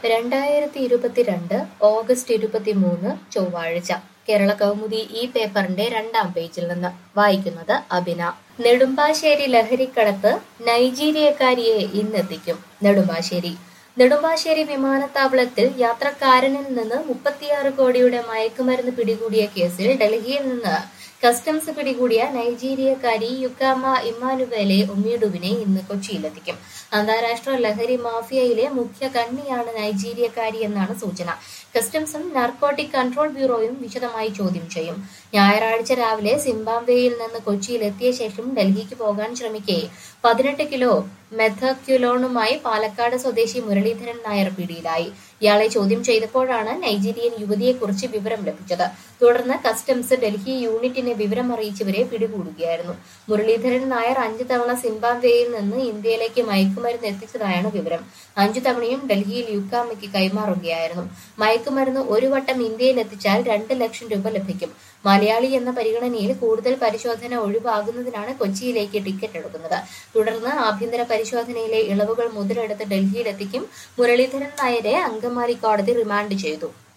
രണ്ടായിരത്തി ഇരുപത്തിരണ്ട് ഓഗസ്റ്റ് ഇരുപത്തിമൂന്ന് ചൊവ്വാഴ്ച കേരള കൗമുദി ഈ പേപ്പറിന്റെ രണ്ടാം പേജിൽ നിന്ന് വായിക്കുന്നത് അബിന നെടുമ്പാശ്ശേരി ലഹരിക്കടത്ത് നൈജീരിയക്കാരിയെ ഇന്നെത്തിക്കും നെടുമ്പാശ്ശേരി നെടുമ്പാശ്ശേരി വിമാനത്താവളത്തിൽ യാത്രക്കാരനിൽ നിന്ന് മുപ്പത്തിയാറ് കോടിയുടെ മയക്കുമരുന്ന് പിടികൂടിയ കേസിൽ ഡൽഹിയിൽ നിന്ന് കസ്റ്റംസ് പിടികൂടിയ നൈജീരിയക്കാരി യുക്കാമ ഇമ്മാനുവേലെ ഒമീഡുവിനെ ഇന്ന് കൊച്ചിയിലെത്തിക്കും അന്താരാഷ്ട്ര ലഹരി മാഫിയയിലെ മുഖ്യ കണ്ണിയാണ് നൈജീരിയക്കാരി എന്നാണ് സൂചന കസ്റ്റംസും നാർക്കോട്ടിക് കൺട്രോൾ ബ്യൂറോയും വിശദമായി ചോദ്യം ചെയ്യും ഞായറാഴ്ച രാവിലെ സിംബാബ്വേയിൽ നിന്ന് കൊച്ചിയിൽ എത്തിയ ശേഷം ഡൽഹിക്ക് പോകാൻ ശ്രമിക്കെ പതിനെട്ട് കിലോ മെഥക്യുലോണുമായി പാലക്കാട് സ്വദേശി മുരളീധരൻ നായർ പിടിയിലായി ഇയാളെ ചോദ്യം ചെയ്തപ്പോഴാണ് നൈജീരിയൻ യുവതിയെക്കുറിച്ച് വിവരം ലഭിച്ചത് തുടർന്ന് കസ്റ്റംസ് ഡൽഹി യൂണിറ്റിനെ വിവരം അറിയിച്ചവരെ പിടികൂടുകയായിരുന്നു മുരളീധരൻ നായർ അഞ്ചു തവണ സിംബാബ്വേയിൽ നിന്ന് ഇന്ത്യയിലേക്ക് മയക്കുമരുന്ന് എത്തിച്ചതായാണ് വിവരം അഞ്ചു തവണയും ഡൽഹിയിൽ യുക്കാമയ്ക്ക് കൈമാറുകയായിരുന്നു മയക്കുമരുന്ന് ഒരു വട്ടം ഇന്ത്യയിൽ എത്തിച്ചാൽ രണ്ട് ലക്ഷം രൂപ ലഭിക്കും മലയാളി എന്ന പരിഗണനയിൽ കൂടുതൽ പരിശോധന ഒഴിവാകുന്നതിനാണ് കൊച്ചിയിലേക്ക് ടിക്കറ്റ് എടുക്കുന്നത് തുടർന്ന് ആഭ്യന്തര പരിശോധനയിലെ ഇളവുകൾ മുതലെടുത്ത് ഡൽഹിയിലെത്തിക്കും മുരളീധരൻ നായരെ അങ്കമാലി കോടതി റിമാൻഡ് ചെയ്തു